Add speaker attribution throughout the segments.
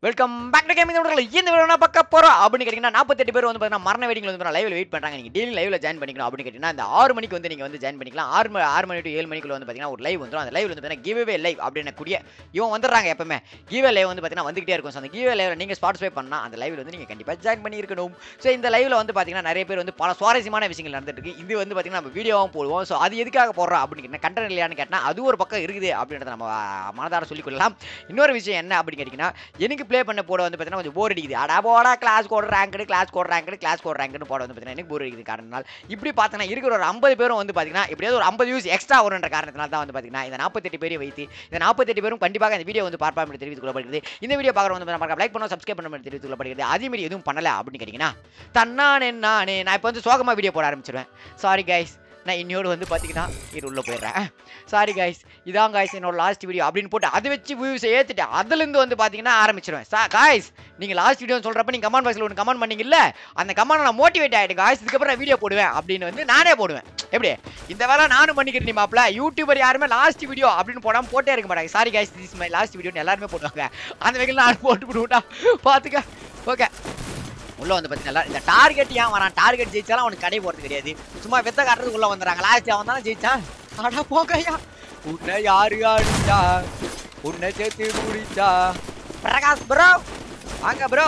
Speaker 1: Welcome back to gaming தொடர்கள் இந்த video என்ன பார்க்க போறோம் அப்படின்னு கேட்டிங்கன்னா நாற்பத்தெட்டு பேர் வந்து பார்த்தீங்கன்னா மரண வெயிட்டிங் வந்து லைவ்ல வெயிட் பண்றாங்க நீங்க டெய்லி லைவ்ல ஜாயின் பண்ணிக்கணும் அப்படின்னு கேட்டிங்கன்னா இந்த ஆறு மணிக்கு வந்து நீங்க வந்து ஜாயின் பண்ணிக்கலாம் ஆறு மணி ஆறு மணி டு ஏழு மணிக்குள்ள வந்து பார்த்தீங்கன்னா ஒரு லைவ் வந்துடும் அந்த லைவ் வந்து பார்த்தீங்கன்னா கிவ் அவே லைவ் அப்படின்னு கூடிய இவன் வந்துடுறாங்க எப்பவுமே கிவ் லைவ் வந்து பார்த்தீங்கன்னா வந்துகிட்டே இருக்கும் ஸோ அந்த கிவ் லைவ்ல நீங்க பார்ட்டிசிபேட் பண்ணா அந்த லைவ்ல வந்து நீங்க கண்டிப்பா ஜாயின் பண்ணியிருக்கணும் ஸோ இந்த லைவ்ல வந்து பார்த்தீங்கன்னா நிறைய பேர் வந்து பல சுவாரஸ்யமான விஷயங்கள் நடந்துட்டு இருக்கு இது வந்து பார்த்தீங்கன்னா நம்ம வீடியோவும் போடுவோம் ஸோ அது எதுக்காக போடுறோம் அப்படின்னு கேட்டீங்கன்னா கண்டென்ட் இல்லையான்னு கேட்டால் அது ஒரு பக்கம் இருக்குது அப்படின்றத நம்ம ஆஹ், மனதார சொல்லிக்கொள்ளலாம் இன்னொரு விஷயம் என்ன அப்படின்னு கேட்டிங்கன்னா எனக்கு ப்ளே பண்ண போட வந்து பார்த்தீங்கன்னா கொஞ்சம் போர் அடிக்குது அடா போடா class code ranked class code ranked class code ரேங்க்னு போட வந்து பார்த்தீங்கன்னா எனக்கு போர் அடிக்குது காரணத்தினால் இப்படி பார்த்தீங்கன்னா இருக்கிற ஒரு ஐம்பது பேரும் வந்து பார்த்தீங்கன்னா எப்படியாவது ஒரு ஐம்பது வியூஸ் எக்ஸ்ட்ரா வரும்ன்ற காரணத்தினால தான் வந்து பார்த்தீங்கன்னா இந்த நாற்பத்தெட்டு பேரையும் வைத்து இந்த நாற்பத்தெட்டு பேரும் கண்டிப்பாக இந்த வீடியோ வந்து பார்ப்பா என்று தெரிவித்துக் கொள்ளப்படுகிறது இந்த வீடியோ பார்க்குற வந்து நம்ம லைக் பண்ணோம் சப்ஸ்கிரைப் பண்ண மாதிரி தெரிவித்துக் கொள்ளப்படுகிறது அதே மாதிரி எதுவும் பண்ணல அப்படின்னு கேட்டிங்கன்னா தன்னானே நானே நான் இப்போ வந்து சோகமாக வீடியோ போட ஆரம்பிச்சிருவேன் சாரி கைஸ் நான் இன்னொரு வந்து பார்த்தீங்கன்னா இது உள்ளே போயிடுறேன் சாரி கைஸ் இதான் கைஸ் என்னோட லாஸ்ட் வீடியோ அப்படின்னு போட்டு அதை வச்சு வியூஸை ஏற்றிட்டு அதுலேருந்து வந்து பார்த்தீங்கன்னா ஆரம்பிச்சிருவேன் சா காய்ஸ் நீங்கள் லாஸ்ட் வீடியோ சொல்கிறப்ப நீங்கள் கமெண்ட் பாக்ஸில் ஒன்று கமெண்ட் பண்ணீங்கல்ல அந்த கமெண்ட் நான் மோட்டிவேட் ஆகிட்டு காய்ஸ் இதுக்கப்புறம் வீடியோ போடுவேன் அப்படின்னு வந்து நானே போடுவேன் எப்படி இந்த வேலை நானும் பண்ணிக்கிறேன் மாப்பிள யூடியூபர் யாருமே லாஸ்ட் வீடியோ அப்படின்னு போடாமல் போட்டே இருக்க மாட்டாங்க sorry guys this my last வீடியோன்னு எல்லாருமே போடுவாங்க அந்த வகையில் நான் போட்டு விடுவிட்டா பார்த்துக்க ஓகே உள்ள வந்து பார்த்தீங்கன்னா இந்த டார்கெட் ஏன் வரான் டார்கெட் ஜெயிச்சாலும் அவனுக்கு கடை போறது கிடையாது சும்மா வெத்த காட்டுறதுக்கு உள்ள வந்துடுறாங்க லாஸ்ட் அவன் தானே ஜெயிச்சான் அடா போகையா உன்னை யாரு அடிச்சா உன்னை சேர்த்து முடிச்சா பிரகாஷ் ப்ரோ வாங்க ப்ரோ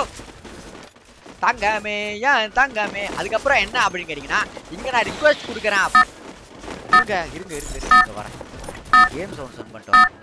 Speaker 1: தங்கமே ஏன் தங்கமே அதுக்கப்புறம் என்ன அப்படின்னு கேட்டீங்கன்னா இங்க நான் ரிக்வெஸ்ட் கொடுக்குறேன் இருங்க இருங்க இருங்க இருங்க இங்க வரேன் கேம் சவுண்ட் சவுண்ட் பண்ணிட்டு வரேன்.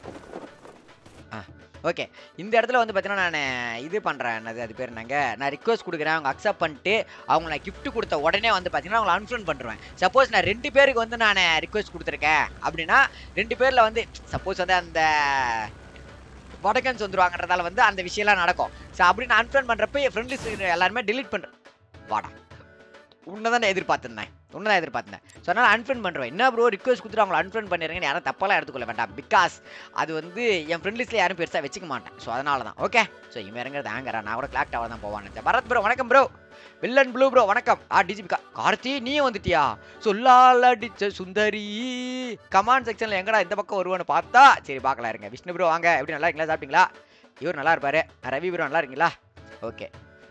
Speaker 1: ஆ ஓகே இந்த இடத்துல வந்து பார்த்தீங்கன்னா நான் இது பண்ணுறேன் என்னது அது பேர் என்னங்க நான் ரிக்வஸ்ட் கொடுக்குறேன் அவங்க அக்செப்ட் பண்ணிட்டு அவங்க நான் gift கொடுத்த உடனே வந்து பார்த்தீங்கன்னா அவங்களை அன்ஃப்ரெண்ட் பண்ணுறேன் சப்போஸ் நான் ரெண்டு பேருக்கு வந்து நான் ரிக்வஸ்ட் கொடுத்துருக்கேன் அப்படின்னா ரெண்டு பேரில் வந்து சப்போஸ் வந்து அந்த வடக்கன்ஸ் வந்துருவாங்கன்றதால வந்து அந்த விஷயம்லாம் நடக்கும் ஸோ அப்படி நான் அன்ஃப்ரெண்ட் பண்ணுறப்ப என் ஃப்ரெண்ட்ஸ் எல்லாருமே delete பண்ணுறேன் வாடா உன்னை தான் நான் எதிர்பார்த்திருந்தேன் உன்னை தான் எதிர்பார்த்தேன் ஸோ அதனால் அன்ஃப்ரெண்ட் பண்ணுறேன் என்ன ப்ரோ ரிக்வஸ்ட் கொடுத்துட்டு அவங்களை அன்ஃப்ரெண்ட் பண்ணிடுறீங்கன்னு யாரும் தப்பெல்லாம் எடுத்துக்கொள்ள வேண்டாம் பிகாஸ் அது வந்து என் ஃப்ரெண்ட் லிஸ்ட்டில் யாரும் பெருசாக வச்சுக்க மாட்டேன் ஸோ அதனால தான் ஓகே ஸோ இவன் இறங்குறது ஆங்கரா நான் கூட கிளாக் டவர் தான் போவான்னு நினைச்சேன் பரத் ப்ரோ வணக்கம் ப்ரோ வில்லன் ப்ளூ ப்ரோ வணக்கம் ஆ டிஜிபி கார்த்தி நீ வந்துட்டியா சொல்லால் அடிச்ச சுந்தரி கமாண்ட் செக்ஷனில் எங்கடா இந்த பக்கம் வருவான்னு பார்த்தா சரி பார்க்கலாம் இருங்க விஷ்ணு ப்ரோ வாங்க எப்படி நல்லா இருக்கீங்களா சாப்பிட்டீங்களா இவர் நல்லா இருப்பாரு ரவி ப்ரோ நல்லா இருக்கீங்களா ஓகே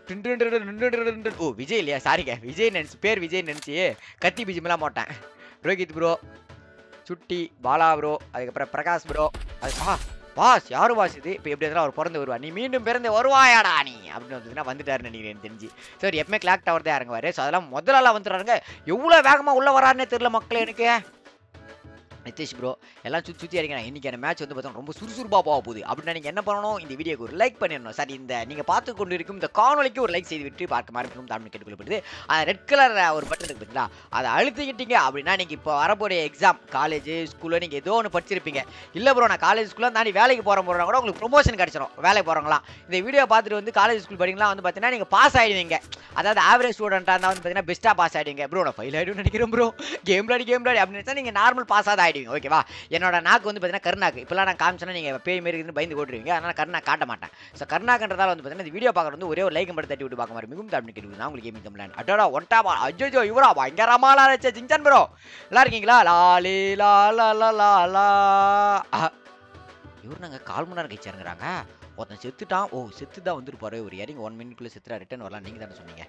Speaker 1: ஓ விஜய் இல்லையா சாரிங்க விஜய் நினச்சி பேர் விஜய் நினச்சி கத்தி பிஜிமெல்லாம் போட்டேன் ரோஹித் ப்ரோ சுட்டி பாலா ப்ரோ அதுக்கப்புறம் பிரகாஷ் ப்ரோ அது ஆ பாஸ் யாரு பாஸ் இது இப்போ எப்படி இருந்தாலும் அவர் பிறந்து வருவா நீ மீண்டும் பிறந்து வருவாயாடா நீ அப்படின்னு வந்ததுன்னா வந்துட்டாருன்னு நினைக்கிறேன் எனக்கு தெரிஞ்சு சரி எப்பவுமே கிளாக் டவர் தான் இறங்குவாரு ஸோ அதெல்லாம் முதல்ல வந்துடுறாங்க எவ்வளோ வேகமாக உள்ள வராருன்னே தெரியல மக்கள் எனக்கு நிதிஷ் ப்ரோ எல்லாம் சுற்றி சுற்றி அடிக்கிறேன் இன்னைக்கான மேட்ச் வந்து பார்த்தா ரொம்ப சுறுசுறுப்பாக போக போகுது அப்படின்னா நீங்கள் என்ன பண்ணணும் இந்த வீடியோக்கு ஒரு லைக் பண்ணிடணும் சார் இந்த நீங்கள் பார்த்து கொண்டு இருக்கும் இந்த காணொலிக்கு ஒரு லைக் செய்து விட்டு பார்க்க மறக்கணும் தமிழ் கேட்டுக்கொள்ளப்படுது அந்த ரெட் கலர் ஒரு பட்டன் இருக்கு பார்த்தீங்களா அதை அழுத்திக்கிட்டீங்க அப்படின்னா நீங்கள் இப்போ வரக்கூடிய எக்ஸாம் காலேஜ் ஸ்கூலில் நீங்கள் ஏதோ ஒன்று படிச்சிருப்பீங்க இல்லை ப்ரோ நான் காலேஜ் ஸ்கூலில் தாண்டி வேலைக்கு போகிற போகிறோம் கூட உங்களுக்கு ப்ரொமோஷன் கிடச்சிரும் வேலைக்கு போகிறவங்களாம் இந்த வீடியோ பார்த்துட்டு வந்து காலேஜ் ஸ்கூல் படிக்கலாம் வந்து பார்த்தீங்கன்னா நீங்கள் பாஸ் ஆகிடுவீங்க அதாவது ஆவரேஜ் ஸ்டூடெண்ட்டாக இருந்தால் வந்து பார்த்தீங்கன்னா பெஸ்ட்டாக பாஸ் ஆகிடுவீங்க ப்ரோ நான் ஃபைல் ஆகிடும் நினைக்கிறேன் ப்ரோ கேம் விளாடி கேம் விளாடி அப்படின்னு நினச்சா நீங்கள் நார்மல் பாஸ் ஆகுது ஆகிடுவீங்க ஓகேவா என்னோட நாக்கு வந்து பார்த்தீங்கன்னா கருநாக்கு இப்போலாம் நான் காமிச்சேன்னா நீங்கள் பேய் மாரி இருக்குன்னு பயந்து ஓட்டுருவீங்க அதனால் கருநாக்கு காட்ட மாட்டேன் ஸோ கருநாக்குன்றதால வந்து பார்த்தீங்கன்னா இந்த வீடியோ பார்க்குறது வந்து ஒரே ஒரு லைக் மட்டும் தட்டி விட்டு பார்க்க மாதிரி மிகவும் தமிழ் கேட்டு நான் உங்களுக்கு கேமிங் தமிழ் அட்டோடா ஒன்டாபா அஜோஜோ இவரா பயங்கரமாலா வச்ச ஜிங்சான் ப்ரோ நல்லா இருக்கீங்களா லாலே லா லா லா லா லா ஆ. இவர் நாங்கள் கால் மணி நேரம் கழிச்சு இறங்குறாங்க ஒருத்தன் செத்துட்டான் ஓ செத்து தான் வந்துருப்பாரு ஒரு இறங்கி ஒன் மினிட்குள்ளே செத்துறா ரிட்டர்ன் வரலாம் நீங்கள் தானே சொன்னீங்க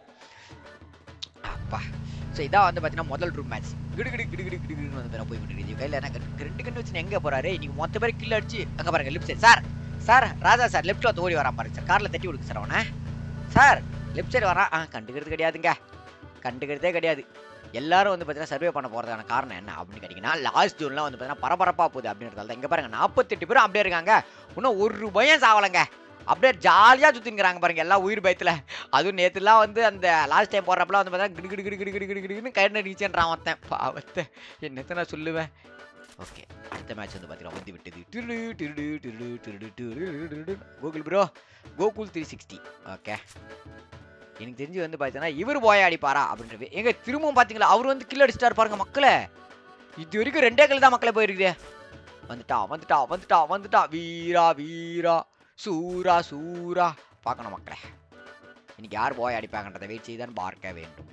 Speaker 1: அப்பா ஸோ இதான் வந்து பார்த்தீங்கன்னா முதல் ரூம் மேட்ச் கிடு கிடு கிடு கிடு கிடு கிடுன்னு வந்து நான் போய் விட்டுருக்கீங்க கையில் எனக்கு ரெண்டு கண்ணு வச்சு எங்கே போறாரு இன்னைக்கு மொத்த பேர் கில் அடிச்சு அங்கே பாருங்க left side sir sir Raja sir left வந்து ஓடி வரான் பாருங்க சார் காரில் தட்டி விடுங்க சார் அவனை சார் லெஃப்ட் சைடு வரான் ஆ கண்டுக்கிறது கிடையாதுங்க கண்டுக்கிறதே கிடையாது எல்லாரும் வந்து பார்த்தீங்கன்னா சர்வே பண்ண போகிறதுக்கான காரணம் என்ன அப்படின்னு கேட்டிங்கன்னா லாஸ்ட் ஜூன்லாம் வந்து பார்த்தீங்கன்னா பரபரப்பாக போகுது அப்படின்றதால தான் இங்கே பாருங்க நாற்பத்தெட்டு பேரும் அப்படியே இருக்காங்க இன்னும் ஒரு பயம் சாவலைங்க அப்படியே ஜாலியாக சுற்றிங்கிறாங்க பாருங்க எல்லாம் உயிர் பயத்தில் அதுவும் நேற்றுலாம் வந்து அந்த லாஸ்ட் டைம் போடுறப்பலாம் வந்து பார்த்தா கிடு கிடு கிடு கிடு கிடு கிடு கிடுன்னு கயிறு ரீச்சன்றான் ஒருத்தன் பாவத்தை என்னத்தை நான் சொல்லுவேன் ஓகே அடுத்த மேட்ச் வந்து பார்த்தீங்கன்னா வந்து விட்டது திருடு திருடு திருடு திருடு திருடு திருடு Gokul bro Gokul three sixty okay எனக்கு தெரிஞ்சு வந்து பார்த்தீங்கன்னா இவர் போய் அடிப்பாரா அப்படின்றது எங்க திரும்பவும் பார்த்தீங்களா அவர் வந்து கில் அடிச்சிட்டாரு பாருங்க மக்களே இது வரைக்கும் ரெண்டே கில் தான் மக்களே போயிருக்குது வந்துட்டா வந்துட்டா வந்துட்டா வந்துட்டா வீரா வீரா சூரா சூரா பார்க்கணும் மக்களே இன்னைக்கு யார் போய் அடிப்பாங்கன்றதை வெயிட் செய்து தான் பார்க்க வேண்டும்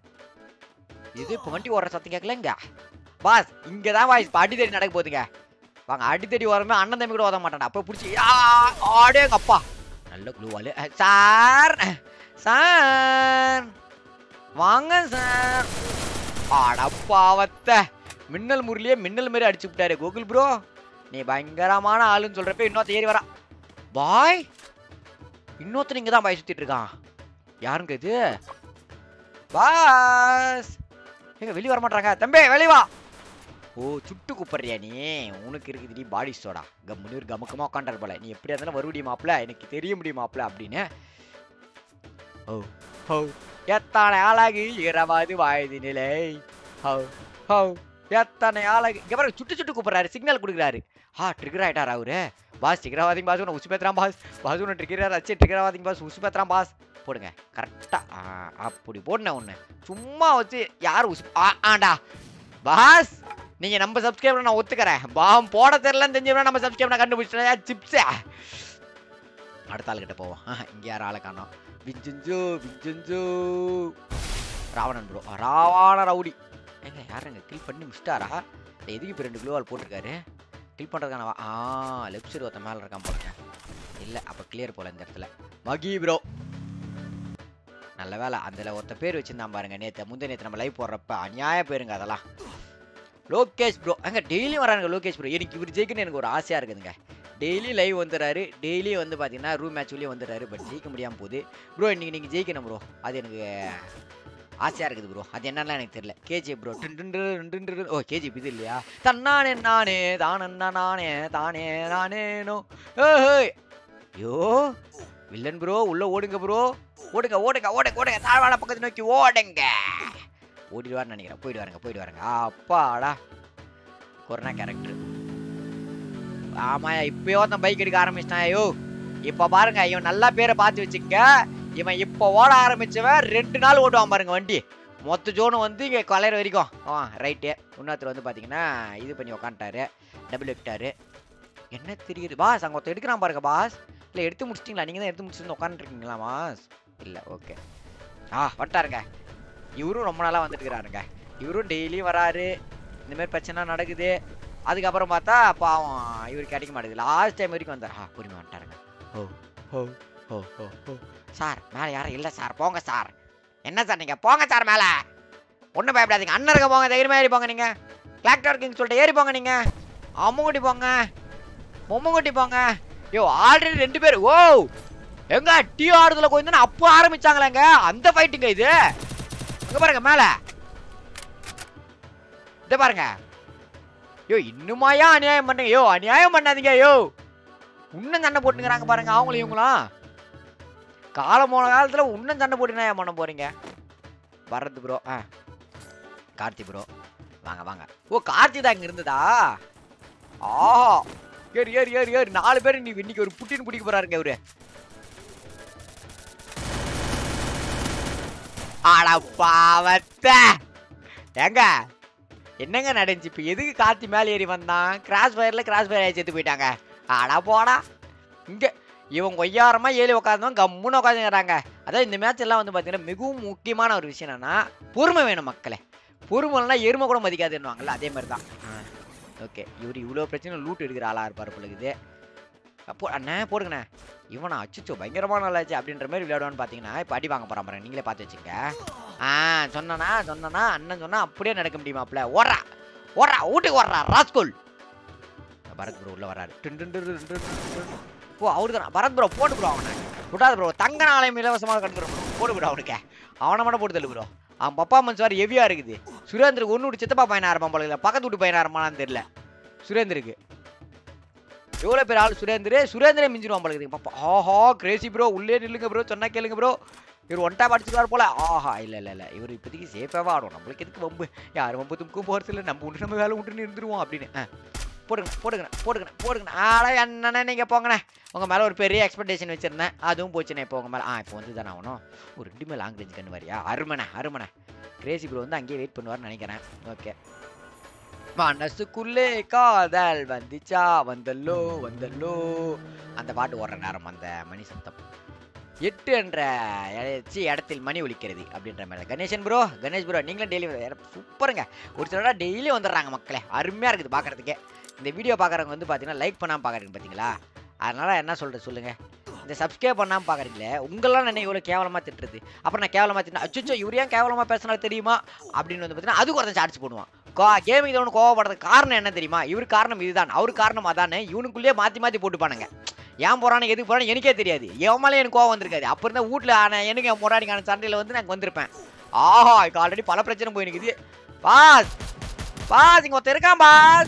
Speaker 1: இது இப்போ வண்டி ஓடுற சத்தம் கேட்கலங்க பாஸ் இங்கே தான் வாய்ஸ் இப்போ அடித்தடி நடக்க போகுதுங்க வாங்க அடித்தடி வரமே அண்ணன் தம்பி கூட ஓத மாட்டான்டா அப்போ பிடிச்சி ஆடே எங்கள் அப்பா நல்ல குளூவாலு சார் சார் வாங்க சார் அடப்பாவத்த மின்னல் முரளியே மின்னல் மாதிரி அடிச்சு விட்டாரு கோகுல் ப்ரோ நீ பயங்கரமான ஆளுன்னு சொல்றப்ப இன்னொருத்த ஏறி வரா பாய் இன்னொருத்தன் இங்க தான் பாய் சுத்திட்டு இருக்கான் யாருங்க இது பாஸ் எங்க வெளிய வர மாட்டாங்க தம்பி வெளிய வா ஓ சுட்டு கூப்பிடுறியா நீ உனக்கு இருக்குது நீ பாடி சோடா கம்முனூர் கமுக்கமா உட்காண்டார் போல நீ எப்படியா இருந்தாலும் வருவடி மாப்பிள எனக்கு தெரிய முடியும் மாப்பிள அப்படின்னு ஓ ஹோ எத்தனை அழகு இரவாது வாயுது நிலை ஹோ ஹோ எத்தனை அழகு இங்க பாருங்க சுட்டு சுட்டு கூப்பிடுறாரு சிக்னல் கொடுக்குறாரு ஆ ட்ரிகர் ஆயிட்டார் அவரு பாஸ் ட்ரிகராவாதிங்க பாஸ் உன்னை உசு பேத்துறான் பாஸ் பாஸ் உன்னை ட்ரிகர் அச்சு ட்ரிகராவாதிங்க பாஸ் உசு பேத்துறான் பாஸ் போடுங்க கரெக்டா அப்படி போடுனேன் ஒன்று சும்மா வச்சு யார் உசு ஆ ஆண்டா பாஸ் நீங்க நம்ம சப்ஸ்கிரைபர் நான் ஒத்துக்கிறேன் பாம் போட தெரியலன்னு தெரிஞ்சவனா நம்ம சப்ஸ்கிரைபர் கண்டுபிடிச்சிட்டேன் சிப்ஸே அடுத்த ஆளுகிட்ட போவோம் இங்க யாரும் ஆளை காணோம் விஞ்சு விஞ்சு ராவணன் ப்ரோ ராவான ரவுடி ஏங்க யாருங்க கில் பண்ணி முடிச்சிட்டாரா இல்லை எதுக்கு இப்போ ரெண்டு க்ளூவால் போட்டிருக்காரு கில் பண்ணுறதுக்கான ஆ லெஃப்ட் சைடு ஒருத்த மேலே இருக்கான் போலுங்க இல்லை அப்போ கிளியர் போல இந்த இடத்துல மகி ப்ரோ நல்ல வேலை அதில் ஒருத்த பேர் வச்சிருந்தான் பாருங்க நேற்று முந்தைய நேற்று நம்ம லைவ் போடுறப்ப அநியாய பேருங்க அதெல்லாம் லோகேஷ் ப்ரோ அங்க டெய்லியும் வராங்க லோகேஷ் ப்ரோ எனக்கு இவர் ஜெயிக்கணும்னு எனக்கு ஒரு ஆசையாக இருக்குதுங்க டெய்லி லைவ் வந்துடுறாரு டெய்லி வந்து பார்த்தீங்கன்னா ரூம் மேட்ச்லேயும் வந்துடுறாரு பட் ஜெயிக்க முடியாமல் போகுது ப்ரோ இன்னைக்கு நீங்கள் ஜெயிக்கணும் ப்ரோ அது எனக்கு ஆசையாக இருக்குது ப்ரோ அது என்னன்னு எனக்கு தெரியல கேஜி ப்ரோ டுண்டு ஓ கேஜி இது இல்லையா தன்னானே நானே தானண்ணா நானே தானே நானேனோ ஏய் ஐயோ வில்லன் ப்ரோ உள்ள ஓடுங்க ப்ரோ ஓடுங்க ஓடுங்க ஓடுங்க ஓடுங்க தாழ்வான பக்கத்தை நோக்கி ஓடுங்க ஓடிடுவார்னு நினைக்கிறேன் போயிட்டு வரங்க போயிட்டு வரங்க அப்பாடா கொரோனா கேரக்டர் ஆமாயா இப்பயோ ஒருத்தன் பைக் எடுக்க ஆரம்பிச்சிட்டான் ஐயோ இப்ப பாருங்க இவன் நல்லா பேரை பார்த்து வச்சுக்க இவன் இப்போ ஓட ஆரம்பிச்சவன் ரெண்டு நாள் ஓட்டுவான் பாருங்க வண்டி மொத்த ஜோனு வந்து இங்கே கொலையிற வரைக்கும் ஆ ரைட்டு இன்னொருத்தர் வந்து பார்த்தீங்கன்னா இது பண்ணி உக்காந்துட்டாரு டபுள் எக்டாரு என்ன தெரியுது பாஸ் அங்கே ஒருத்தர் எடுக்கிறான் பாருங்க பாஸ் இல்லை எடுத்து முடிச்சிட்டிங்களா நீங்கள் தான் எடுத்து முடிச்சுட்டு உட்காந்துருக்கீங்களா பாஸ் இல்லை ஓகே ஆ வந்துட்டாருங்க இவரும் ரொம்ப நாளாக வந்துட்டு இருக்கிறாருங்க இவரும் டெய்லியும் வராரு இந்த மாதிரி பிரச்சனை நடக்குது அதுக்கப்புறம் பார்த்தா பாவம் இவர் கிடைக்க மாட்டேங்குது லாஸ்ட் டைம் வரைக்கும் வந்தார் ஆ பொறுமை வந்துட்டாருங்க ஓ ஓ ஓ ஓ ஓ சார் மேலே யாரும் இல்லை சார் போங்க சார் என்ன சார் நீங்கள் போங்க சார் மேலே ஒன்றும் பயப்படாதீங்க அண்ணன் இருக்க போங்க தைரியமாக ஏறி போங்க நீங்கள் கிளாக்டர் கிங் சொல்லிட்டு ஏறி போங்க நீங்கள் அம்முக்குட்டி போங்க பொம்முக்குட்டி போங்க யோ ஆல்ரெடி ரெண்டு பேர் ஓ எங்க டீ ஆடுறதுல கொஞ்சம் அப்போ ஆரம்பிச்சாங்களேங்க அந்த ஃபைட்டுங்க இது இங்க பாருங்க மேல இத பாருங்க யோ இன்னுமாயா அநியாயம் பண்ணுங்க யோ அநியாயம் பண்ணாதீங்க யோ இன்னும் சண்டை போட்டுங்கிறாங்க பாருங்க அவங்களும் இவங்களும் காலம் போன காலத்துல இன்னும் சண்டை போட்டு ஏன் பண்ண போறீங்க பரத் ப்ரோ ஆ கார்த்தி ப்ரோ வாங்க வாங்க ஓ கார்த்தி தான் இங்க இருந்ததா ஆஹா ஏறு ஏறு ஏறு ஏறு நாலு பேர் நீ இன்னைக்கு ஒரு புட்டின்னு பிடிக்க போறாருங்க இவரு அட பாவத்த ஏங்க என்னங்க நடந்துச்சு இப்போ எதுக்கு காத்தி மேலே ஏறி வந்தான் கிராஸ் ஃபயரில் கிராஸ் ஃபயர் செத்து போயிட்டாங்க அடா போடா இங்கே இவன் கொய்யாரமா ஏறி உட்காந்தவன் கம்முன்னு உட்காந்துக்கிறாங்க அதாவது இந்த மேட்ச் எல்லாம் வந்து பார்த்தீங்கன்னா மிகவும் முக்கியமான ஒரு விஷயம் என்னன்னா பொறுமை வேணும் மக்களே பொறுமை இல்லைனா எருமை கூட மதிக்காதுன்னுவாங்கல்ல அதே மாதிரி தான் ஓகே இவர் இவ்வளோ பிரச்சனை லூட் எடுக்கிற ஆளாக இருப்பார் பொழுது அப்போ அண்ணே போடுங்கண்ணே இவனா அச்சுச்சோ பயங்கரமான நல்லாச்சு அப்படின்ற மாதிரி விளையாடுவான்னு பார்த்தீங்கன்னா இப்போ அடி வாங்க போகிறான் பாருங்க நீங்களே பார்த்து வச்சுங்க ஆ சொன்னனா சொன்னனா அண்ணன் சொன்னா அப்படியே நடக்க முடியுமாப்ல ஓடுறா ஓடுறா வீட்டுக்கு ஓடுறா ராஸ்கோல் பரத் ப்ரோ உள்ள வராரு டின் டின் டின் டின் டின் டின். ஓ அவரு தான் பரத் ப்ரோ போட்டு ப்ரோ அவனை விடாது ப்ரோ தங்க நாளையம் இலவசமாக கண்டு ப்ரோ போட்டு ப்ரோ அவனுக்கு அவனை மட்டும் போட்டு தள்ளு ப்ரோ அவன் பர்ஃபார்மன்ஸ் வேறு ஹெவியாக இருக்குது சுரேந்தருக்கு ஒன்று விட்டு சித்தப்பா பையனா இருப்பான் போல இல்லை பக்கத்து வீட்டு பையனா இருப்பானான்னு தெரியல சுரேந்தருக்கு எவ்வளோ பேர் ஆள் சுரேந்தர் சுரேந்தரே மிஞ்சிருவான் போல இருக்குது பாப்பா ஆஹா கிரேசி ப்ரோ உள்ளே நில்லுங்க ப்ரோ சொன்னா கேளுங்க ப்ரோ இவர் ஒன் டைம் அடிச்சுக்கார் போல ஆஹா இல்லை இல்லை இல்லை இவர் இப்போதைக்கு சேஃபாக ஆடும் நம்மளுக்கு எதுக்கு வம்பு யார் வம்பு தும்புக்கும் போகிறது இல்லை நம்ம உண்டு நம்ம வேலை உண்டுன்னு இருந்துருவோம் அப்படின்னு ஆ போடுங்க போடுங்க போடுங்க போடுங்க ஆடா என்னண்ணே நீங்கள் போங்கண்ணே உங்கள் மேலே ஒரு பெரிய எக்ஸ்பெக்டேஷன் வச்சுருந்தேன் அதுவும் போச்சுண்ணே இப்போ உங்கள் மேலே ஆ இப்போ வந்து தானே ஆகணும் ஒரு ரெண்டு மேலே லாங் ரேஞ்ச் கண்ணு வரியா அருமண்ணே அருமண்ணே கிரேசி ப்ரோ வந்து அங்கேயே வெயிட் பண்ணுவார்னு நினைக்கிறேன் ஓகே மனசுக்குள்ளே காதல் வந்துச்சா வந்தல்லோ வந்தல்லோ அந்த பாட்டு ஓடுற நேரம் அந்த மணி சத்தம் எட்டு என்ற சி இடத்தில் மணி ஒலிக்கிறது அப்படின்ற மாதிரி கணேசன் ப்ரோ கணேஷ் ப்ரோ நீங்களும் டெய்லி சூப்பருங்க ஒரு சிலரா டெய்லி வந்துடுறாங்க மக்களே அருமையாக இருக்குது பார்க்குறதுக்கே இந்த வீடியோ பார்க்குறவங்க வந்து பார்த்தீங்கன்னா லைக் பண்ணாமல் பார்க்குறீங்க பார்த்தீங்களா அதனால் என்ன சொல்கிறது சொல்லுங்கள் இந்த சப்ஸ்கிரைப் பண்ணாம பாக்குறீங்களே உங்களெல்லாம் என்ன இவ்வளவு கேவலமா திட்டுறது அப்புறம் நான் கேவலமா திட்டினா அச்சோ இவர் ஏன் கேவலமா பேசினா தெரியுமா அப்படின்னு வந்து பார்த்தீங்கன்னா அதுக்கு ஒருத்தன் சார்ஜ் பண்ணுவான் கோ கேமிங் இதை ஒன்று கோவப்படுறதுக்கு காரணம் என்ன தெரியுமா இவர் காரணம் இதுதான் அவர் காரணம் அதானே இவனுக்குள்ளேயே மாற்றி மாற்றி போட்டுப்பானுங்க ஏன் போறானு எதுக்கு போறானு எனக்கே தெரியாது என் மேலே எனக்கு கோவம் வந்திருக்காது அப்போ இருந்தால் வீட்டில் ஆன எனக்கு என் முன்னாடிக்கான சண்டையில் வந்து நான் வந்திருப்பேன் ஆஹா இப்போ ஆல்ரெடி பல பிரச்சனை போய் நிற்குது பாஸ் பாஸ் இங்கே ஒருத்தர் இருக்கான் பாஸ்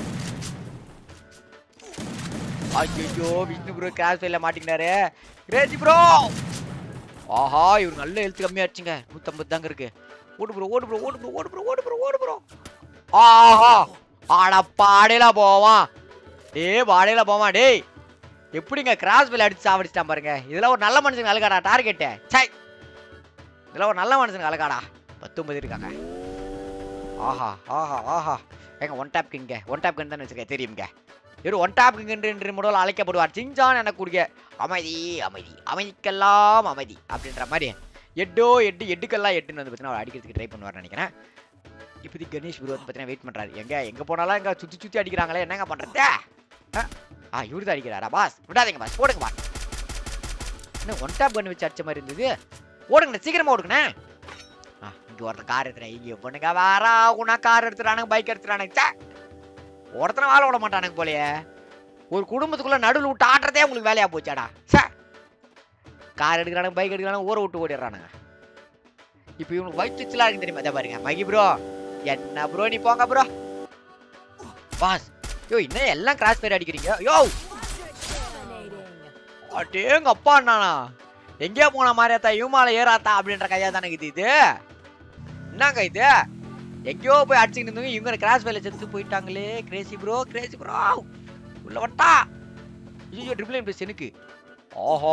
Speaker 1: ஐயோ விஷ்ணு ப்ரோ கிராஸ் ஃபைல மாட்டிக்கினாரு கிரேஜி ப்ரோ ஆஹா இவர் நல்ல ஹெல்த் கம்மியாச்சுங்க நூற்றம்பது தாங்க இருக்கு ஓடு ப்ரோ ஓடு ப்ரோ ஓடு ப்ரோ ஓடு ப்ரோ ஓடு ப்ரோ ஓடு ப்ரோ ஆஹா ஆட பாடையில போவான் டேய் பாடையில போவான் டேய் எப்படிங்க கிராஸ் ஃபைல் அடிச்சு சாவடிச்சிட்டான் பாருங்க இதெல்லாம் ஒரு நல்ல மனுஷனுக்கு அழகாடா டார்கெட்டு சை இதெல்லாம் ஒரு நல்ல மனுஷனுக்கு அழகாடா பத்தொன்பது இருக்காங்க ஆஹா ஆஹா ஆஹா ஏங்க ஒன் டேப் கிங்க ஒன் டேப் கிங் தான் வச்சிருக்கேன் தெரியுங்க இவர் ஒன் டேப் கிங் என்று முதல் அழைக்கப்படுவார் சிஞ்சான் என கூடிய அமைதி அமைதி அமைதிக்கெல்லாம் அமைதி அப்படின்ற மாதிரி எட்டோ எட்டு எட்டுக்கெல்லாம் எட்டுன்னு வந்து பார்த்தீங்கன்னா அவர் அடிக்கிறதுக்கு ட்ரை பண்ணுவார் நினைக்கிறேன் இப்போதைக்கு கணேஷ் குரு வந்து பார்த்தீங்கன்னா வெயிட் பண்ணுறாரு எங்க எங்கே போனாலும் எங்க சுற்றி சுற்றி அடிக்கிறாங்களே என்னங்க பண்ணுறது ஆ இவரு தான் அடிக்கிறாரா பாஸ் விடாதீங்க பாஸ் போடுங்க பாஸ் என்ன ஒன் டேப் பண்ணி வச்சு அடிச்ச மாதிரி இருந்தது ஓடுங்கண்ணே சீக்கிரமா ஓடுங்கண்ணே ஆ இங்கே ஒருத்தன் கார் எடுத்துறேன் இங்கே பொண்ணுங்க வாரா உனா கார் எடுத்துறானுங்க பைக் எடுத்துறானுங்க சே ஒருத்தனை வாழ விட மாட்டானுங்க போலயே ஒரு குடும்பத்துக்குள்ள நடுவில் விட்டு ஆட்டுறதே உங்களுக்கு வேலையா போச்சாடா சே கார் எடுக்கிறானுங்க பைக் எடுக்கிறானுங்க ஊரை விட்டு ஓடிடுறானுங்க இப்போ இவனுக்கு வயிற்றுச்சலாம் இருக்கு தெரியுமா இதை பாருங்க மகி ப்ரோ என்ன ப்ரோ நீ போங்க ப்ரோ பாஸ் யோ இன்னும் எல்லாம் கிராஸ் பேர் அடிக்கிறீங்க யோ அடேங்க அப்பா அண்ணானா எங்கேயோ போன மாதிரியாத்தா இவமால ஏறாத்தா அப்படின்ற கையா தானே இது இது என்னங்க இது எங்கேயோ போய் அடிச்சுக்கிட்டு இருந்தவங்க இவங்க கிராஸ் வேலை செத்து போயிட்டாங்களே கிரேசி ப்ரோ கிரேசி ப்ரோ உள்ள வட்டா ஐயோ ட்ரிபிள் பிளஸ் எனக்கு ஓஹோ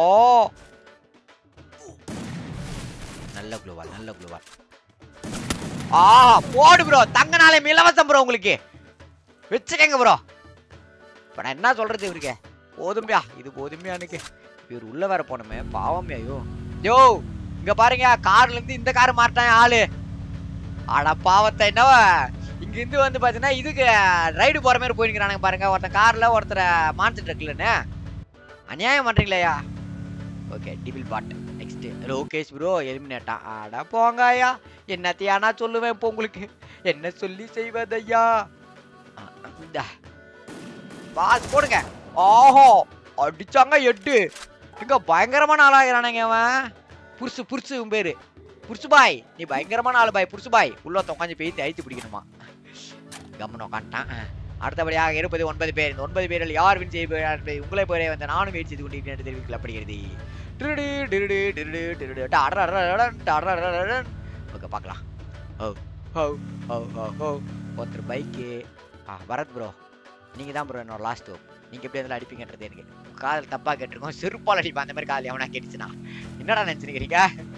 Speaker 1: நல்ல குளோவால் நல்ல குளோவால் ஆ போடு ப்ரோ தங்க நாளை இலவசம் ப்ரோ உங்களுக்கு வச்சுக்கங்க ப்ரோ இப்போ நான் என்ன சொல்றது இவருக்கு போதும்பியா இது போதும்பியா எனக்கு இவர் உள்ள வேற போனோமே பாவமே ஐயோ யோ இங்க பாருங்க கார்ல இருந்து இந்த கார் மாட்டான் ஆளு அட பாவத்தை என்னவா இங்க இருந்து வந்து பாத்தீங்கன்னா இதுக்கு ரைடு போற மாதிரி போயிருக்கிறானுங்க பாருங்க ஒருத்தன் கார்ல ஒருத்தரை மான்செட் இருக்குல்லன்னு அநியாயம் பண்றீங்களா ஓகே டிபிள் பாட் நெக்ஸ்ட் லோகேஷ் ப்ரோ எலிமினேட்டா அட போங்க ஐயா என்னத்தையா நான் சொல்லுவேன் இப்போ உங்களுக்கு என்ன சொல்லி செய்வதையா ஆ, இந்தா. பாஸ் போடுங்க ஆஹோ அடிச்சாங்க எட்டு இங்க பயங்கரமான ஆளாகிறானுங்க அவன் புருசு புருசு உன் பேரு புருசு பாய் நீ பயங்கரமான ஆளு பாய் புருசு பாய் உள்ள உட்காந்து பேசி அழித்து பிடிக்கணுமா கம்மன் உட்காந்துட்டான் அடுத்தபடியாக இருபது ஒன்பது பேர் இந்த ஒன்பது பேரில் யார் வின் செய்ய உங்களை போரே வந்து நானும் வெயிட் செய்து கொண்டிருக்கிறேன் என்று தெரிவிக்கப்படுகிறது டிருடு டிருடு டிருடு டிருடு டடரரரரன், டடரரரரன். ஓகே பார்க்கலாம் ஓ ஓ ஓ ஓ ஓ ஒருத்தர் பைக்கு ஆ பரத் ப்ரோ நீங்கள் தான் ப்ரோ என்னோட லாஸ்ட் ஹோப் நீங்கள் எப்படி அதில் அடிப்பீங்கன்றது எனக்கு காதல் தப்பாக கேட்டிருக்கோம் செருப்பால் அடிப்பேன் அந்த மாதிரி காதல் எவனா கேட்டுச்சுன்னா என்னடா நினச்சிருக்கிறீங்க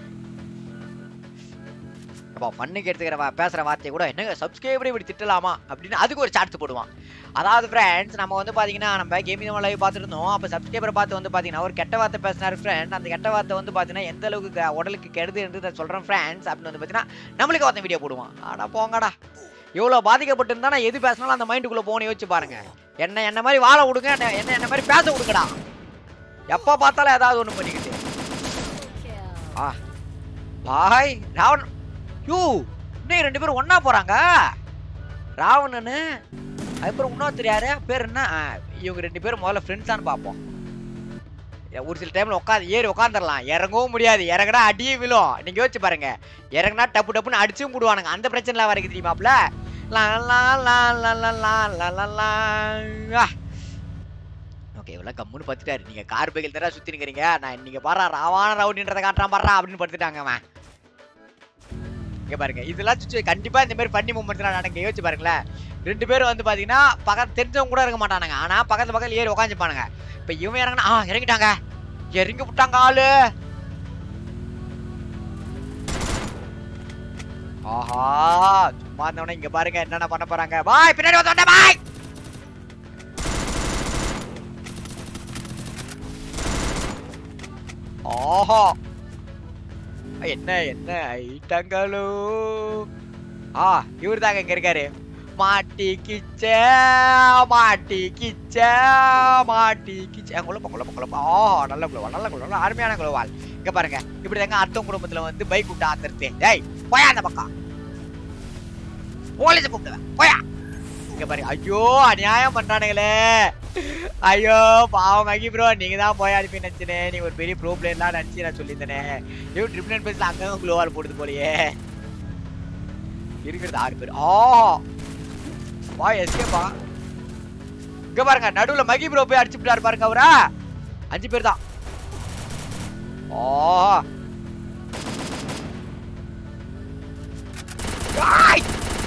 Speaker 1: அப்பா பண்ணுக்கு எடுத்துக்கிற வா- பேசுற வார்த்தையை கூட என்னங்க சப்ஸ்கிரைபர் இப்படி திட்டலாமா அப்படின்னு அதுக்கு ஒரு சார்ட் போடுவான் அதாவது ஃப்ரெண்ட்ஸ் நம்ம வந்து பாத்தீங்கன்னா நம்ம கேமிங் லைவ் பார்த்துருந்தோம் அப்போ சப்ஸ்கிரைபர் பார்த்து வந்து பாத்தீங்கன்னா ஒரு கெட்ட வார்த்தை பேசினார் ஃப்ரெண்ட் அந்த கெட்ட வார்த்தை வந்து பாத்தீங்கன்னா எந்த அளவுக்கு க- உடலுக்கு கெடுது என்று நான் சொல்றேன் ஃப்ரெண்ட்ஸ் அப்படின்னு வந்து பாத்தீங்கன்னா நம்மளுக்கு ஒருத்தன் வீடியோ போடுவான் ஆடா போங்கடா எவ்வளோ பாதிக்கப்பட்டிருந்தா நான் எது பேசினாலும் அந்த மைண்டுக்குள்ள போன யோசிச்சு பாருங்க என்ன என்ன மாதிரி வாழ விடுங்க என்ன என்ன என்ன மாதிரி பேச விடுங்கடா எப்போ பார்த்தாலும் ஏதாவது ஒன்று பண்ணிக்கிட்டு ஆ பாய் ராவண் யூ இன்னும் ரெண்டு பேரும் ஒண்ணா போறாங்க ராவணனு அதுக்கப்புறம் இன்னொருத்தர் யாரு பேர் என்ன ஆ, இவங்க ரெண்டு பேரும் முதல்ல ஃப்ரெண்ட்ஸான்னு பார்ப்போம் ஏ, ஒரு சில டைம்ல உட்காந்து ஏறி உட்காந்துடலாம் இறங்கவும் முடியாது இறங்குனா அடியே விழும் நீங்க யோசிச்சு பாருங்க இறங்குனா டப்பு டப்புன்னு அடிச்சும் போடுவானுங்க அந்த பிரச்சனை வரைக்கும் தெரியுமாப்ல லா லா லா லா லா லா லா லா லா ஓகே இவ்வளோ கம்முன்னு பார்த்துட்டாரு நீங்க கார் பைக்கில் தர சுத்தி நிக்கிறீங்க நான் நீங்க பாரா ராவான ரவுடின்றதை காட்டுறான் பாடுறா அப்படின்னு படுத்துட்டாங்க அவன் இங்க பாருங்க இதெல்லாம் சுச்சு கண்டிப்பா இந்த மாதிரி பண்ணி மூமெண்ட்ஸ் நடங்க யோசிச்சு பாருங்களேன் ரெண்டு பேரும் வந்து பாத்தீங்கன்னா பக்கத்து தெரிஞ்சவங்க கூட இருக்க மாட்டானுங்க ஆனா பக்கத்து பக்கத்துல ஏறி உட்காந்துப்பானுங்க இப்ப இவன் இறங்கினா ஆ இறங்கிட்டாங்க இறங்கி விட்டாங்க ஆளு ஆஹா சும்மா இருந்தவன இங்க பாருங்க என்னென்ன பண்ண போறாங்க பாய் பின்னாடி வந்து பாய் ஆஹா என்ன என்ன ஐட்டங்களோ ஆ இவர் தாங்க இங்க இருக்காரு மாட்டிக்கிச்ச மாட்டிக்கிச்ச மாட்டிக்கிச்ச குழப்பம் குழப்பம் குழப்பம் ஓ நல்ல குழுவா நல்ல குழுவா நல்ல அருமையான குழுவால் இங்க பாருங்க இப்படி தாங்க அர்த்தம் குடும்பத்துல வந்து பைக் விட்டு ஆத்துறது டேய் போயா அந்த பக்கம் போலீஸ் கூப்பிடுவேன் போயா இங்க பாருங்க ஐயோ அநியாயம் பண்றானுங்களே ஐயோ பாவம் மகி ப்ரோ நீங்க தான் போய் அனுப்பி நினைச்சனே நீ ஒரு பெரிய ப்ரோ பிளேயர்லாம் நினைச்சு நான் சொல்லியிருந்தேனே ஐயோ ட்ரிபிள் நைன் பேஸ்ல அங்கங்க குளோவால் போடுது போலயே இருக்கிறது ஆறு பேர் ஆ வா எஸ்கேப்பா இங்க பாருங்க நடுவுல மகி ப்ரோ போய் அடிச்சு விட்டாரு பாருங்க அவரா அஞ்சு பேர் தான் ஓ ஆய்!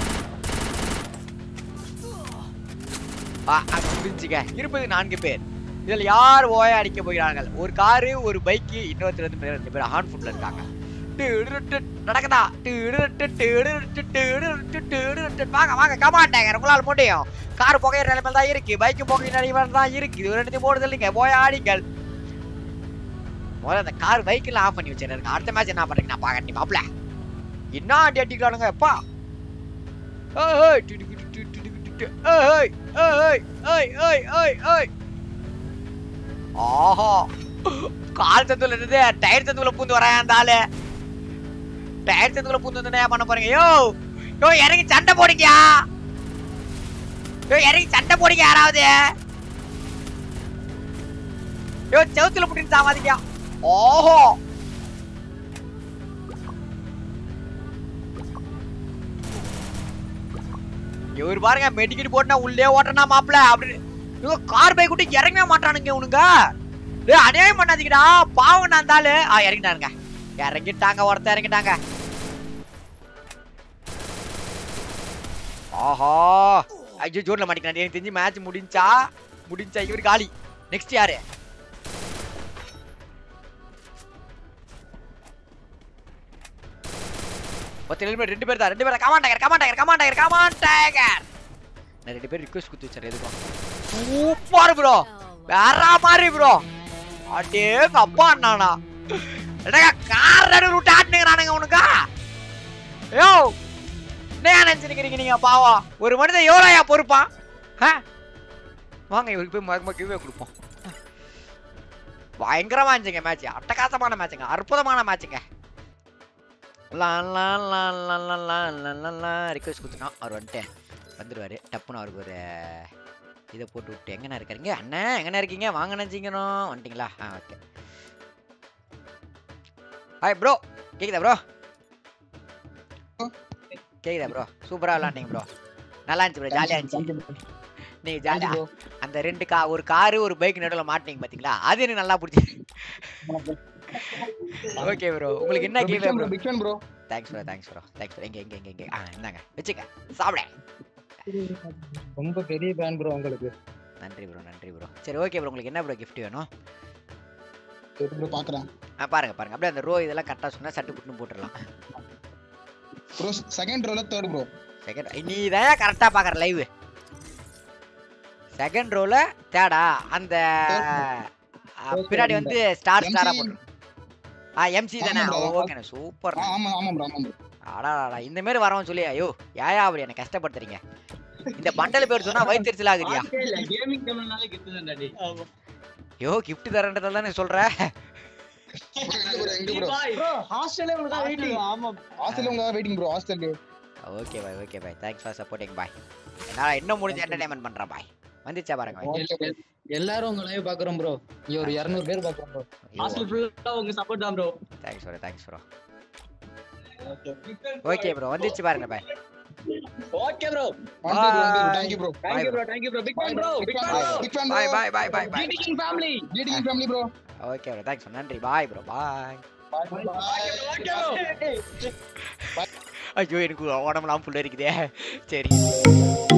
Speaker 1: ஆ, அங்க முடிஞ்சுங்க இருப்பது நான்கு பேர் இதில் யார் ஓய அடிக்க போகிறார்கள் ஒரு காரு ஒரு பைக்கு இன்னொருத்தர் வந்து மேல ரெண்டு பேர் ஹார்ன் ஃபுட்ல இருக்காங்க டிடுடுட்டு, நடக்குதா டிடுடுட்டு, டிடுடுட்டு, டிடுடுட்டு, டிடுடுட்டு. வாங்க வாங்க கமாட்டாங்க உங்களால் முடியும் கார் புகையிற நிலைமையில தான் இருக்கு பைக்கு புகையிற நிலைமையில தான் இருக்கு இது ரெண்டுத்தையும் போடுறது இல்லைங்க போய் ஆடிங்கள் முதல்ல அந்த கார் பைக்கெல்லாம் ஆஃப் பண்ணி வச்சிருக்காங்க அடுத்த மேட்ச் என்ன பண்றீங்க நான் பாக்கட்டி மாப்ள என்ன அடி அடிக்கிறானுங்க எப்பா ஏய், ஏய், டு, டு, டு, டு, டு, டு, டு, டு. ஏய், ஏய், ஏய், ஏய், ஏய், ஏய். ஆஹா கால் சந்துல இருந்து டயர் சந்துல பூந்து வரான் அந்த ஆளு டயர் சந்துல பூந்து வந்து என்ன பண்ண போறீங்க யோ யோ இறங்கி சண்டை போடுங்கயா யோ இறங்கி சண்டை போடுங்க யாராவது யோ செவுத்துல புட்டின்னு சாவாதீங்க ஓஹோ இவர் பாருங்க மெடிக்கெட் போட்டுனா உள்ளே ஓட்டனா மாப்ள அப்படின்னு இவங்க கார் பைக் விட்டு இறங்கவே மாட்டானுங்க உனுங்க டேய் அநியாயம் பண்ணாதீங்கடா பாவம் நான் தாளு ஆ இறங்கிட்டாருங்க இறங்கிட்டாங்க ஒருத்தர் இறங்கிட்டாங்க ஆஹா ஐயோ ஜோர்ல மாட்டிக்கிறான் எனக்கு தெரிஞ்சு மேட்ச் முடிஞ்சா முடிஞ்சா இவர் காலி நெக்ஸ்ட் யாரு ஒருத்தர் helmet ரெண்டு பேர் தான் ரெண்டு பேர் தான் come on tagger come on tagger come on tagger come on tagger நான் ரெண்டு பேர் ரிக்வெஸ்ட் கொடுத்து வச்சார் எதுக்கும் சூப்பர் ப்ரோ வேற மாதிரி ப்ரோ அடே அப்பா அண்ணானா என்னங்க கார் நடு ரூட் ஆட்டுனுங்கிறானுங்க உனக்கா யோ என்ன நினைச்சிருக்கிறீங்க நீங்க பாவம் ஒரு மனிதன் எவ்வளோயா பொறுப்பான் ஆ? வாங்க இவருக்கு போய் மகமா கிவே கொடுப்போம் பயங்கரமா இருந்துச்சுங்க மேட்ச் அட்டகாசமான மேட்சுங்க அற்புதமான மேட்சுங்க லா லா லா லா லா லா லா லா லா ரிக்வெஸ்ட் கொடுத்துட்டோம் அவர் வந்துட்டு வந்துடுவார் டப்புன்னு அவருக்கு ஒரு இதை போட்டு விட்டு எங்கண்ணா இருக்கிறீங்க அண்ணா எங்கண்ணா இருக்கீங்க வாங்க நினச்சிக்கணும் வந்துட்டீங்களா ஆ ஓகே ஹாய் ப்ரோ கேக்குதா ப்ரோ கேக்குதா ப்ரோ சூப்பரா விளாண்டீங்க ப்ரோ நல்லா இருந்துச்சு ப்ரோ ஜாலியா இருந்துச்சு நீங்க ஜாலியா அந்த ரெண்டு கா ஒரு காரு ஒரு பைக் நடுவில் மாட்டீங்க பாத்தீங்களா அது எனக்கு நல்லா பிடிச்சி ஓகே ப்ரோ உங்களுக்கு என்ன game bro
Speaker 2: big fan bro
Speaker 1: thanks bro thanks bro thanks bro எங்க எங்க எங்க எங்க ஆ இந்தாங்க வச்சுக்க சாப்பிட
Speaker 2: ரொம்ப பெரிய ஃபேன் ப்ரோ உங்களுக்கு
Speaker 1: நன்றி ப்ரோ நன்றி ப்ரோ சரி ஓகே ப்ரோ உங்களுக்கு என்ன ப்ரோ gift வேணும்
Speaker 2: சரி ப்ரோ பாக்குறேன்
Speaker 1: ஆ பாருங்க பாருங்க அப்படியே அந்த ரோ இதெல்லாம் கரெக்டாக சொன்னா சட்டு புட்டுன்னு போட்டுடலாம்
Speaker 2: ப்ரோ செகண்ட் ரோல தேர்ட் ப்ரோ
Speaker 1: செகண்ட் நீ தான் கரெக்டாக பார்க்குற லைவ் செகண்ட் ரோல தேடா அந்த ஆ, பின்னாடி வந்து ஸ்டார் ஸ்டாரா போட்டு ஆ எம்சி தானே
Speaker 2: ஆமா bro.
Speaker 1: ஓகேண்ணே சூப்பர்
Speaker 2: ஆமா ஆமா ப்ரோ ஆமா ப்ரோ
Speaker 1: அடாடா இந்த மாதிரி வரவன் சொல்லி ஐயோ ஏயா அப்படி என்ன கஷ்டப்படுத்துறீங்க இந்த பண்டல் பேர் சொன்னா வயிற்றுச்சல் ஆகுதியா
Speaker 3: கேமிங் தமிழ்னாலே கிஃப்ட் தான் டாடி
Speaker 1: ஐயோ gift தரேன்றதால தானே சொல்ற
Speaker 2: ப்ரோ எங்க ப்ரோ
Speaker 3: ப்ரோ ஹாஸ்டல்ல உங்களுக்கு வெயிட்டிங் ஆமா
Speaker 2: ஹாஸ்டல்ல உங்க வெயிட்டிங் ப்ரோ ஹாஸ்டல்ல
Speaker 1: okay bye okay bye thanks for supporting bye என்னால் இன்னும் முடிஞ்ச என்டர்டைன்மெண்ட் பண்றேன் பாய் வந்துச்சா பாருங்க பாய்
Speaker 4: எல்லாரும் உங்க லைவ் பாக்குறோம் ப்ரோ இங்க ஒரு 200 பேர் பாக்குறோம் ப்ரோ
Speaker 3: ஹாஸ்டல் ஃபுல்லா உங்க சப்போர்ட் தான் bro
Speaker 1: thanks bro thanks bro okay bro வந்துச்சு பாருங்க bye
Speaker 3: okay bro
Speaker 2: thank you bro
Speaker 3: thank you bro thank you bro big fan bro big fan bro
Speaker 2: big fan
Speaker 1: bye
Speaker 2: bro
Speaker 1: bye bye bye bye
Speaker 3: டிடிகிங் family
Speaker 2: GT family bro
Speaker 1: okay bro thanks நன்றி bye bro bye
Speaker 2: bye
Speaker 3: okay bro
Speaker 1: ஐயோ எனக்கு உடம்புலாம் ஃபுல்லாக இருக்குதே சரி